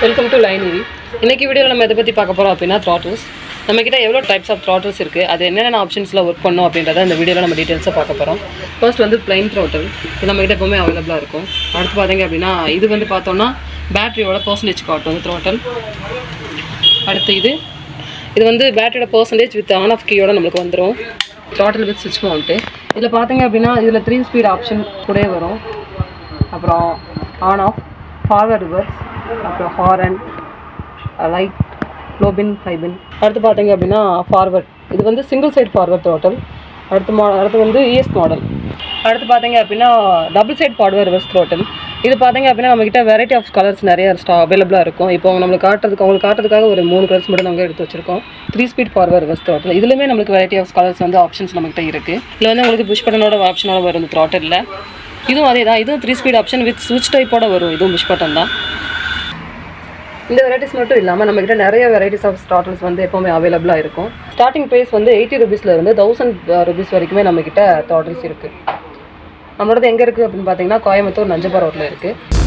welcome to line இவி இன்னைக்கு வீடியோவில் நம்ம எதை பற்றி பார்க்க போகிறோம் அப்படின்னா த்ராட்டில்ஸ் நம்மக்கிட்ட எவ்வளோ டைப்ஸ் ஆஃப் த்ராட்டில்ஸ் இருக்குது அது என்னென்ன ஆப்ஷன்ஸில் ஒர்க் பண்ணோம் அப்படின்றத இந்த வீடியோவில் நம்ம டீட்டெயில்ஸாக பார்க்க போகிறோம் ஃபர்ஸ்ட் வந்து பிளைன் த்ராட்டில் இது நம்மக்கிட்ட எப்போவுமே அவைலபிளாக இருக்கும் அடுத்து பார்த்தீங்க அப்படின்னா இது வந்து பார்த்தோம்னா பேட்டரியோட பர்சன்டேஜ் காட்டும் வந்து த்ராட்டில் அடுத்து இது இது வந்து பேட்டரியோட பர்சன்டேஜ் வித் ஆன் ஆஃப் கீயோட நம்மளுக்கு வந்துடும் த்ராட்டில் வித் சுவிட்ச் மவுண்ட்டு இதில் பார்த்தீங்க அப்படின்னா இதில் த்ரீ ஸ்பீட் ஆப்ஷன் கூட வரும் அப்புறம் ஆன் ஆஃப் ஃபார்வர்ட் ரிவர்ஸ் அப்புறம் ஹாரன் லைட் லோபின் ஃபைபின் அடுத்து பார்த்தீங்க அப்படின்னா ஃபார்வர்ட் இது வந்து சிங்கிள் சைட் ஃபார்வர்ட் டோட்டல் அடுத்து மா அடுத்து வந்து இஎஸ் மாடல் அடுத்து பார்த்தீங்க அப்படின்னா double side forward reverse throttle இது பார்த்தீங்க அப்படின்னா நம்மக்கிட்ட வெரைட்டி ஆஃப் கலர்ஸ் நிறைய ஸ்டா அவைலபிளாக இருக்கும் இப்போ அவங்க நம்மளுக்கு காட்டுறதுக்கு அவங்களுக்கு காட்டுறதுக்காக ஒரு மூணு கலர்ஸ் மட்டும் நாங்கள் எடுத்து வச்சிருக்கோம் three speed forward reverse throttle இதுலேயுமே நம்மளுக்கு வெரைட்டி ஆஃப் கலர்ஸ் வந்து ஆப்ஷன்ஸ் நம்மகிட்ட இருக்குது இதில் வந்து உங்களுக்கு புஷ் பட்டனோட ஆப்ஷனோட வரும் இந்த த்ராட்டலில் இதுவும் அதே தான் இதுவும் த்ரீ ஸ்பீட் ஆப்ஷன் வித் ஸ்விட்ச் டைப்போட வரும் இதுவும் புஷ் பட்டன் தான் இந்த வெரைட்டிஸ் மட்டும் இல்லாமல் நம்மக்கிட்ட நிறைய வெரைட்டிஸ் ஆஃப் ஸ்டார்டர்ஸ் வந்து எப்போவுமே அவைலபிளாக இருக்கும் ஸ்டார்டிங் ப்ரைஸ் வந்து எயிட்டி ருபீஸ்ல இருந்து தௌசண்ட் ருபீஸ் வரைக்குமே நம்மக்கிட்ட டாட்டர்ஸ் இருக்குது நம்மளோடது எங்கே இருக்குது அப்படின்னு பார்த்தீங்கன்னா கோயம்புத்தூர் நஞ்சப்பா ரோட்டில் இருக்குது